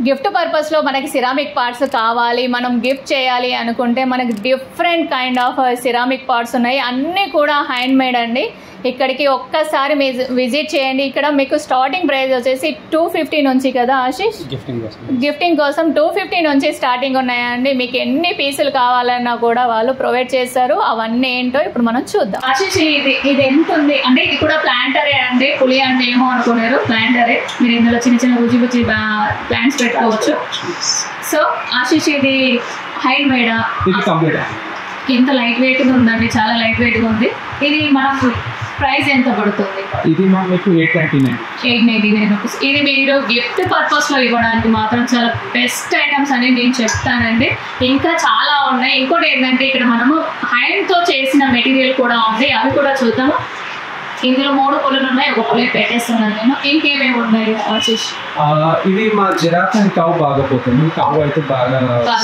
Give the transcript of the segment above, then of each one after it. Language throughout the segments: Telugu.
గిఫ్ట్ పర్పస్లో మనకి సిరామిక్ పార్ట్స్ కావాలి మనం గిఫ్ట్ చేయాలి అనుకుంటే మనకి different kind of ceramic parts ఉన్నాయి అన్నీ కూడా హ్యాండ్ మేడ్ అండి ఇక్కడికి ఒక్కసారి మీ- విజిట్ చేయండి ఇక్కడ మీకు స్టార్టింగ్ ప్రైస్ వచ్చేసి టూ ఫిఫ్టీ నుంచి కదా ఆశీష్ గిఫ్టింగ్ కోసం గిఫ్టింగ్ కోసం టూ ఫిఫ్టీ నుంచి స్టార్టింగ్ ఉన్నాయండి మీకు ఎన్ని పీసులు కావాలన్నా కూడా వాళ్ళు ప్రొవైడ్ చేస్తారు అవన్నీ ఏంటో ఇప్పుడు మనం చూద్దాం ఆశీష్ ఇది ఇది ఎంత ఉంది అంటే ఇది కూడా ప్లాంటరే అండి పులి అంటే ఏమో అనుకున్నారు ప్లాంటరే మీరు ఇందులో చిన్న చిన్న బుజ్జి బుజ్జి ప్లాంట్స్ పెట్టుకోవచ్చు సో ఆశీష్ ఇది హ్యాండ్ మేడా ఇది కంప్లీట్ ఎంత లైట్ వెయిట్గా ఉందండి చాలా లైట్ వెయిట్గా ఉంది ఇది మనకు ప్రైస్ ఎంత పడుతుంది ఇది మా మీకు eight ninety nine eight ninety nine rupees ఇది మీరు గిఫ్ట్ పర్పస్లో ఇవ్వడానికి మాత్రం చాలా బెస్ట్ ఐటమ్స్ అని నేను చెప్తానండి ఇంకా చాలా ఉన్నాయి ఇంకోటి ఏంటంటే ఇక్కడ మనము హ్యాండ్తో చేసిన మెటీరియల్ కూడా ఉంది అవి కూడా చూద్దాము ఇందులో మూడు పుల్లలు ఉన్నాయి ఒక పుల్ల పెట్టేస్తున్నాను నేను ఇంకేమేమి ఉన్నాయి ఆశీష్ ఇది మా జిరాఫ్ అండ్ కవ్ బాగా పోతుంది కవ్ అయితే బాగా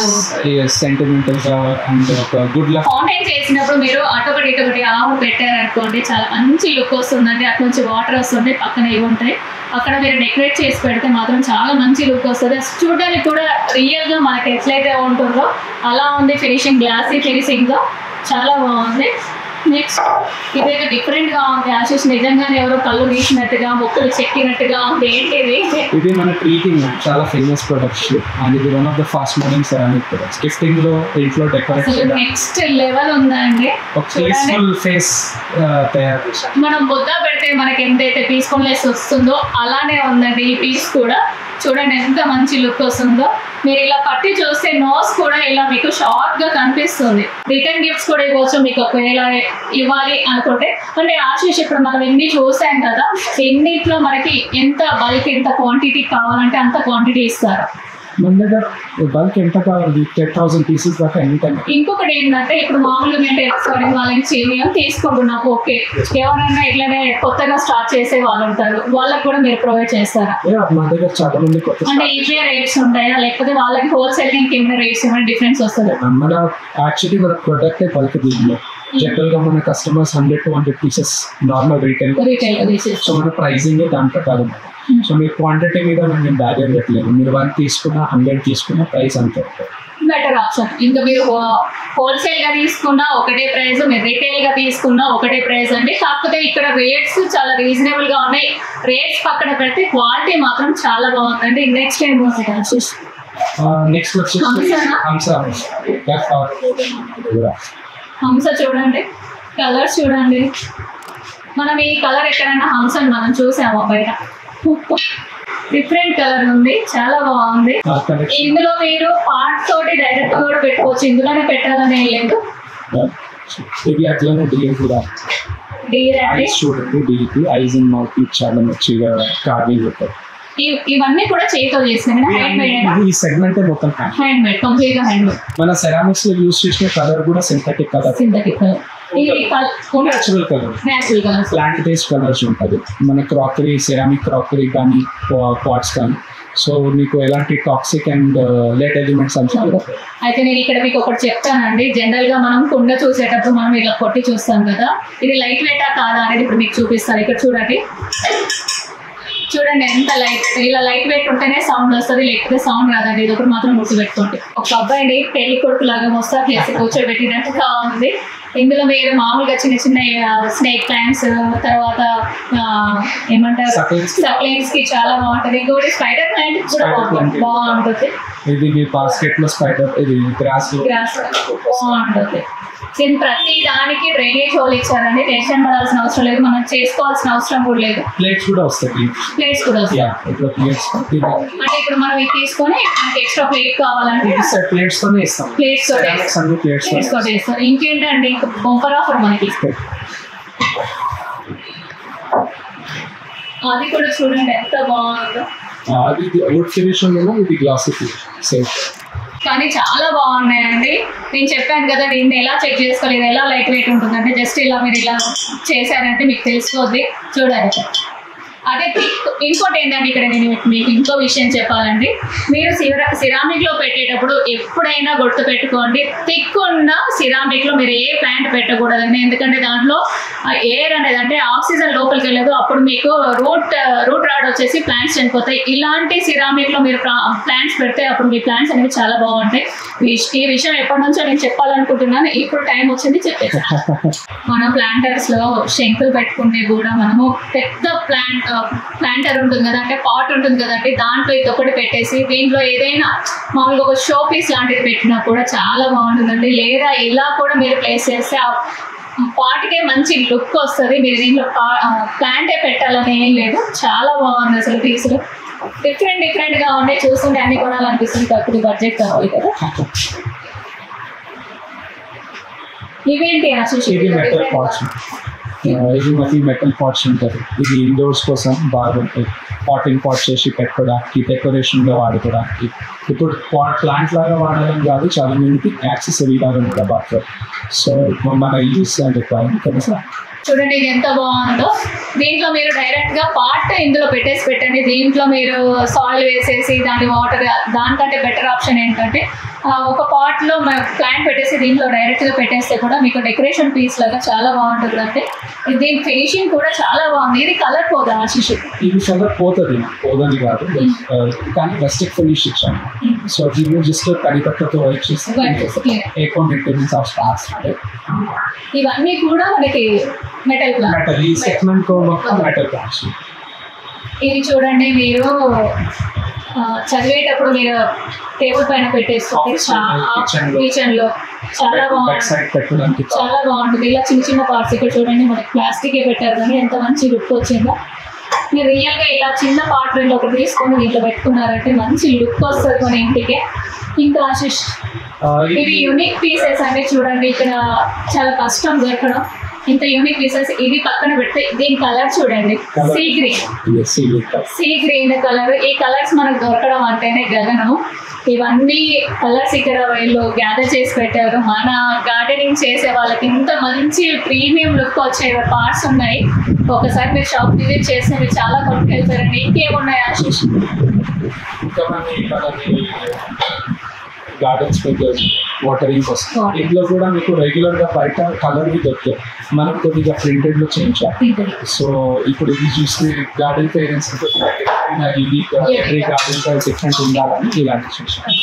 సెంటిమెంటల్ గా అండ్ ఒక గుడ్ లక్ ఫౌంటైన్ చేసినప్పుడు మీరు అటొకటి ఇటొకటి ఆవు పెట్టారనుకోండి చాలా మంచి లుక్ వస్తుందండి అటు నుంచి వాటర్ వస్తుంది పక్కన ఇవి ఉంటాయి అక్కడ మీరు డెకరేట్ చేసి పెడితే మాత్రం చాలా మంచి లుక్ వస్తుంది అసలు చూడడానికి కూడా రియల్ గా మనకి ఎట్లయితే ఉంటుందో అలా ఉంది ఫినిషింగ్ గ్లాసీ ఫినిషింగ్ గా చాలా బాగుంది నెక్స్ట్ ఇదైతే డిఫరెంట్ గా ఉంది ఆశీష్ నిజంగానే ఎవరో కళ్ళు తీసినట్టుగా మొక్కలు చెక్కినట్టుగా ఉంది ఏంటిది ఇది మన ట్రీకింగ్ చాలా ఫేమస్ ప్రొడక్ట్స్ అండ్ ఇది one of the fast moving ceramic products gifting లో ఇంట్లో డెకరేట్ అసలు నెక్స్ట్ లెవెల్ ఉందండి ఒక చూడండి పీస్ఫుల్ ఫేస్ తయారు చేశాం మనం ముద్ద పెడితే మనకి ఎంతైతే పీస్ఫుల్నెస్ వస్తుందో అలానే ఉందండి ఈ పీస్ కూడా చూడండి ఎంత మంచి లుక్ వస్తుందో మీరు ఇలా పట్టి చూస్తే నోస్ కూడా ఇలా మీకు షార్ట్ గా కనిపిస్తుంది రిటర్న్ గిఫ్ట్స్ కూడా ఇవ్వచ్చు మీకు ఒకవేళ ఇవ్వాలి అనుకుంటే అంటే ఆశీష్ ఇప్పుడు మనం ఎన్ని చూసాం కదా ఎన్నిట్లో మనకి ఎంత బల్క్ ఎంత క్వాంటిటీ కావాలంటే అంత క్వాంటిటీ ఇస్తారు మన దగ్గర బల్క్ ఎంత కావాలి టెన్ థౌసండ్ పీసెస్ దాకా ఎనీ టైం ఇంకొకటి ఏంటంటే ఇప్పుడు మామూలుగా మేము టెక్స్టైల్ వాళ్ళకి చేయడం తీసుకుంటున్నాం ఓకే ఎవరైనా ఇట్లానే కొత్తగా స్టార్ట్ చేసే వాళ్ళు ఉంటారు వాళ్ళకి కూడా మీరు ప్రొవైడ్ చేస్తారా మా దగ్గర చాలా మంది కొత్త అంటే ఇవే రేట్స్ ఉంటాయా లేకపోతే వాళ్ళకి హోల్సేల్ ఏమైనా రేట్స్ ఏమైనా డిఫరెన్స్ వస్తుంది మన యాక్చువల్లీ మన ప్రొడక్ట్ బల్క్ దీంట్లో జనరల్ గా మన customers hundred to hundred pieces normal retail retail తీసేసి సో మన ప్రైసింగ్ దాని ప్రకారం సో మీ క్వాంటిటీ మీద మేము బ్యారియర్ పెట్టలేదు మీరు వన్ తీసుకున్న హండ్రెడ్ తీసుకున్న ప్రైస్ అంతే బెటర్ ఆప్షన్ ఇంకా మీరు హోల్సేల్ గా తీసుకున్నా ఒకటే ప్రైస్ మీరు రీటైల్ గా తీసుకున్నా ఒకటే ప్రైస్ అండి కాకపోతే ఇక్కడ రేట్స్ చాలా రీజనబుల్ గా ఉన్నాయి రేట్స్ పక్కన పెడితే క్వాలిటీ మాత్రం చాలా బాగుందండి నెక్స్ట్ టైం నెక్స్ట్ వచ్చేసి హంసనా? హంస హంస చూడండి కలర్స్ చూడండి మనం ఈ కలర్ ఎక్కడైనా హంసని మనం చూసాము బయట డిఫరెంట్ కలర్ ఉంది చాలా బాగుంది కలెక్షన్ ఇందులో మీరు పార్ట్ తోటి డైరెక్ట్ కూడా పెట్టుకోవచ్చు ఇందులోనే పెట్టాలని ఏం లేదు ఇది అట్లనే డిఎల్ కూడా డీర్ అంటే ఐస్ చూడండి డికి ఐస్ అండ్ మౌత్ చాలా మంచిగా కార్వింగ్ ఉంటుంది ఇవ్- ఇవన్నీ కూడా చేతితో చేసినవి హ్యాండ్ మేడ్ ఈ సెగ్మెంట్ మొత్తం హ్యాండ్ హ్యాండ్ మేడ్ కంప్లీట్ గా హ్యాండ్ మేడ్ మన సెరామిక్స్ లో యూస్ చేసిన కలర్ కూడా సింథటిక్ కలర్ సింథటిక్ కలర్ ఇది natural colour natural colours plant based colours ఉంటుంది మన క్రాకరీ సెరామిక్ క్రాకరీ కానీ పాట్స్ కానీ సో మీకు ఎలాంటి టాక్సిక్ అండ్ లేట్ ఎలిమెంట్స్ అంతా అయితే నేను ఇక్కడ మీకు ఒకటి చెప్తానండి జనరల్ గా మనం కుండ చూసేటప్పుడు మనం ఇలా కొట్టి చూస్తాం కదా ఇది లైట్ వెయిటా కాదా అనేది ఇప్పుడు మీకు చూపిస్తాను ఇక్కడ చూడండి చూడండి ఎంత లైట్ ఇలా లైట్ వెయిట్ ఉంటేనే సౌండ్ వస్తుంది లేకపోతే సౌండ్ రాదండి ఇది ఒకటి మాత్రం గుర్తుపెట్టుకోండి ఒక అబ్బాయిని పెళ్లి కొడుకు లాగా మోస్తా చేసి కూర్చోబెట్టినట్టుగా ఉంది ఇందులో మీరు మామూలుగా చిన్న చిన్న స్నేక్ ప్లాంట్స్ తర్వాత ఆ, ఏమంటారు Succulents. సక్లెంట్స్ కి చాలా బాగుంటది ఇంకోటి స్పైడర్ ప్లాంట్ కూడా Spider plant. బాగుంటుంది ఇది మీ బాస్కెట్ లో స్పైడర్ ఇది గ్రాస్ గ్రాస్ బాగుంటుంది దీని ప్రతి దానికి డ్రైనేజ్ హోల్ ఇచ్చారండి టెన్షన్ పడాల్సిన అవసరం లేదు మనం చేసుకోవాల్సిన అవసరం కూడా లేదు ప్లేట్స్ కూడా వస్తాయి ప్లేట్స్ కూడా వస్తాయి యా ఇట్లా ప్లేట్స్ అంటే ఇప్పుడు మనం ఇది తీసుకొని మనకి ఎక్స్ట్రా ప్లేట్ కావాలంటే ప్లేట్స్ తోనే ఇస్తాం ప్లేట్స్ తో సెరామిక్స్ అన్ని ప్లేట్స్ ప్లేట్స్ తో చేస్తారు ఇంకేంటండి ఇంకా బొంపర్ ఆఫర్ మనకి అది కూడా చూడండి ఎంత బాగుందో అది వుడ్ ఫినిష్ ఉందో ఇది గ్లాస్ ఫినిష్ సేమ్ కానీ చాలా బాగున్నాయండి నేను చెప్పాను కదా దీన్ని ఎలా చెక్ చేసుకోలేదు ఎలా లైట్ వెయిట్ ఉంటుందంటే జస్ట్ ఇలా మీరు ఇలా చేశారంటే మీకు తెలిసిపోద్ది చూడండి అదే థిక్ ఇంకోటి ఏంటంటే ఇక్కడ నేను మీకు ఇంకో విషయం చెప్పాలండి మీరు సిరా సిరామిక్ లో పెట్టేటప్పుడు ఎప్పుడైనా గుర్తు పెట్టుకోండి థిక్ ఉన్న సిరామిక్ లో మీరు ఏ ప్లాంట్ పెట్టకూడదండి ఎందుకంటే దాంట్లో ఎయిర్ అనేది అంటే ఆక్సిజన్ లోపలికి వెళ్ళదు అప్పుడు మీకు రూట్ రూట్ రాడ్ వచ్చేసి ప్లాంట్స్ చనిపోతాయి ఇలాంటి సిరామిక్ లో మీరు ప్లాంట్స్ పెడితే అప్పుడు మీ ప్లాంట్స్ అనేవి చాలా బాగుంటాయి ఈ- ఈ విషయం ఎప్పటి నుంచో నేను చెప్పాలనుకుంటున్నాను ఇప్పుడు టైం వచ్చింది చెప్పేసి మన ప్లాంటర్స్ లో శంకులు పెట్టుకుంటే కూడా మనము పెద్ద ప్లాంట్ ప్లాంటర్ ఉంటుంది కదా అంటే పాట్ ఉంటుంది కదండి దాంట్లో ఇది ఒకటి పెట్టేసి దీంట్లో ఏదైనా మామూలుగా ఒక షో పీస్ లాంటిది పెట్టినా కూడా చాలా బాగుంటుందండి లేదా ఇలా కూడా మీరు ప్లేస్ చేస్తే ఆ పాటికే మంచి లుక్ వస్తుంది మీరు దీంట్లో ప్లాంటే పెట్టాలని ఏం లేదు చాలా బాగుంది అసలు పీసులు డిఫరెంట్ డిఫరెంట్ గా ఉండే చూస్తుంటే అన్ని కొనాలనిపిస్తుంది కాకపోతే బడ్జెట్ కావాలి కదా ఇవేంటి ఆశీష్ ఇది మెటల్ పాట్స్ ఇది మళ్ళీ మెటల్ పాట్స్ ఉంటుంది ఇది ఇండోర్స్ కోసం బాగుంటుంది పాటింగ్ పాట్ చేసి పెట్టుకోవడానికి డెకరేషన్గా వాడుకోవడానికి ఇప్పుడు పాట్ ప్లాంట్ లాగా వాడడం కాదు చాలా మందికి యాక్సెసరీ లాగా ఉంటుంది బాగా సో మన యూస్ అండ్ రిక్వైర్మెంట్ కదా చూడండి ఇది ఎంత బాగుందో దీంట్లో మీరు డైరెక్ట్ గా పార్ట్ ఇందులో పెట్టేసి పెట్టండి దీంట్లో మీరు సాయిల్ వేసేసి దాని వాటర్ దానికంటే బెటర్ ఆప్షన్ ఏంటంటే ఆ, ఒక పాట్ లో ప్లాంట్ పెట్టేసి దీంట్లో డైరెక్ట్ గా పెట్టేస్తే కూడా మీకు డెకరేషన్ పీస్ లాగా చాలా బాగుంటుంది అంటే దీని ఫినిషింగ్ కూడా చాలా బాగుంది ఇది కలర్ పోదా ఆశిష్ ఇది కలర్ పోతుంది పోదని కాదు ఆ, కానీ రస్టిక్ ఫినిష్ ఇచ్చాను సో దీన్ని జస్ట్ కరిపక్కతో వైట్ చేస్తే White చేస్తే clear. ఎక్కువ మెయింటెనెన్స్ ఆఫ్ స్టార్స్ ఇవన్నీ కూడా మనకి మెటల్ ప్లాంట్ మెటల్ ఈ సెగ్మెంట్ మొత్తం మెటల్ ప్లాంట్స్ ఇది చూడండి మీరు ఆ, చదివేటప్పుడు మీరు టేబుల్ పైన పెట్టేసుకుంటే Kitchen లో. కిచెన్ లో చాలా బెడ్ బాగుంటుంది సైడ్ పెట్టడానికి చాలా బాగుంటుంది ఇలా చిన్న చిన్న పార్ట్స్ ఇక్కడ చూడండి మనకి ప్లాస్టిక్ పెట్టారు కానీ ఎంత మంచి లుక్ వచ్చిందో మీరు రియల్ గా ఇలా చిన్న పార్ట్ రెండు ఒకటి తీసుకొని దీంట్లో పెట్టుకున్నారంటే మంచి లుక్ వస్తుంది మన ఇంటికి ఇంకా ఆశిష్ ఆ, ఇవి యూనిక్ పీసెస్ అంటే చూడండి ఇక్కడ చాలా కష్టం దొరకడం ఇంత యూనిక్ పీసెస్ ఇది పక్కన పెడితే దీని కలర్ చూడండి Colour. సీ గ్రీన్ Yes, ఇది ఇక్కడ. సీ గ్రీన్ కలర్ ఈ కలర్స్ మనకు దొరకడం అంటేనే గగనం ఇవన్నీ కలర్స్ ఇక్కడ వీళ్ళు గ్యాదర్ చేసి పెట్టారు మన గార్డెనింగ్ చేసే వాళ్ళకి ఇంత మంచి ప్రీమియం లుక్ వచ్చే పార్ట్స్ ఉన్నాయి ఒకసారి మీరు షాప్ విజిట్ చేస్తే మీరు చాలా కొనుక్కెళ్తారండి ఇంకేమున్నాయి ఆశీష్ ఇంకా మనకి ఇక్కడ గార్డెన్స్ వాటరింగ్ కోసం Water. ఇంట్లో కూడా మీకు రెగ్యులర్ గా బయట కలర్ వి దొరుకుతాయి మనం కొద్దిగా ప్రింటెడ్ లో చేయించాలి సో ఇప్పుడు ఇది చూస్తే garden parents unique every garden different ఉండాలని ఇలాంటి చూసాను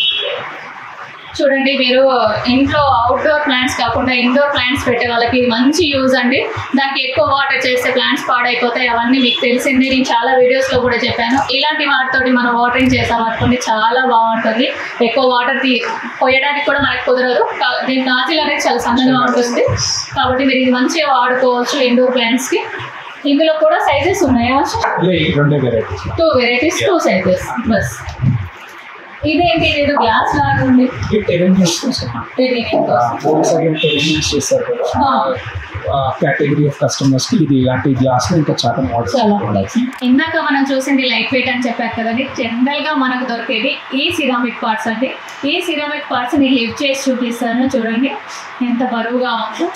చూడండి మీరు ఇంట్లో అవుట్డోర్ ప్లాంట్స్ కాకుండా ఇండోర్ ప్లాంట్స్ పెట్టే వాళ్ళకి ఇది మంచి యూజ్ అండి దానికి ఎక్కువ వాటర్ చేస్తే ప్లాంట్స్ పాడైపోతాయి అవన్నీ మీకు తెలిసిందే నేను చాలా వీడియోస్ లో కూడా చెప్పాను ఇలాంటి వాటితోటి మనం వాటరింగ్ చేసాం అనుకోండి చాలా బాగుంటుంది ఎక్కువ వాటర్ తీ పోయడానికి కూడా మనకు కుదరదు కా- దీని నాజిల్ అనేది చాలా సన్నగా ఉంటుంది కాబట్టి మీరు ఇది మంచిగా వాడుకోవచ్చు ఇండోర్ ప్లాంట్స్ కి ఇందులో కూడా సైజెస్ ఉన్నాయా లే ఈ రెండే varieties two varieties two sizes బస్ ఇదేంటి ఇది గ్లాస్ లాగా ఉంది ఈ టెరెన్యూస్ కోసం ఇది కోసం. హోమ్స్ అగైన్ టెరెన్యూస్ చేస్తారు కదా కేటగిరీ ఆఫ్ కస్టమర్స్ కి ఇది ఇలాంటి గ్లాస్ ఇంకా చాలా మోడల్స్ చాలా బాగుంది ఇందాక మనం చూసింది లైట్ వెయిట్ అని చెప్పారు కదండి జనరల్ గా మనకు దొరికేది ఈ సిరామిక్ పార్ట్స్ అండి ఈ సిరామిక్ పార్ట్స్ నేను లిఫ్ట్ చేసి చూపిస్తాను చూడండి ఎంత బరువుగా ఉందో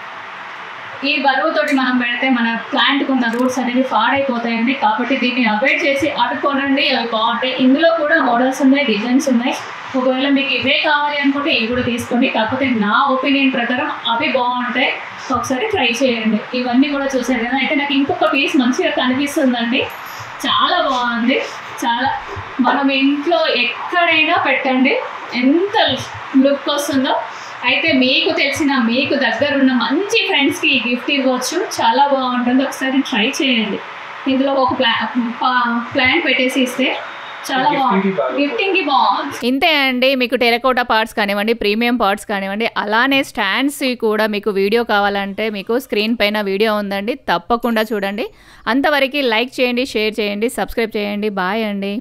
ఈ బరువుతోటి మనం పెడితే మన ప్లాంట్కి ఉన్న రూట్స్ అనేవి పాడైపోతాయండి కాబట్టి దీన్ని అవాయిడ్ చేసి అవి కొనండి అవి బాగుంటాయి ఇందులో కూడా మోడల్స్ ఉన్నాయి డిజైన్స్ ఉన్నాయి ఒకవేళ మీకు ఇవే కావాలి అనుకుంటే ఇవి కూడా తీసుకోండి కాకపోతే నా ఒపీనియన్ ప్రకారం అవి బాగుంటాయి ఒకసారి ట్రై చేయండి ఇవన్నీ కూడా చూసారు కదా అయితే నాకు ఇంకొక పీస్ మంచిగా కనిపిస్తుందండి చాలా బాగుంది చాలా మనం ఇంట్లో ఎక్కడైనా పెట్టండి ఎంత లుక్ వస్తుందో అయితే మీకు తెలిసిన మీకు దగ్గర ఉన్న మంచి ఫ్రెండ్స్కి ఈ గిఫ్ట్ ఇవ్వచ్చు చాలా బాగుంటుంది ఒకసారి ట్రై చేయండి ఇందులో ఒక ప్లా ప్లాంట్ పెట్టేసి ఇస్తే చాలా Gifting కి బాగుంది బాగా. గిఫ్టింగ్కి బాగుంది ఇంతే అండి మీకు టెరకోటా పార్ట్స్ కానివ్వండి ప్రీమియం పార్ట్స్ కానివ్వండి అలానే స్టాండ్స్ కూడా మీకు వీడియో కావాలంటే మీకు స్క్రీన్ పైన వీడియో ఉందండి తప్పకుండా చూడండి అంతవరకు లైక్ చేయండి షేర్ చేయండి సబ్స్క్రైబ్ చేయండి బాయ్ అండి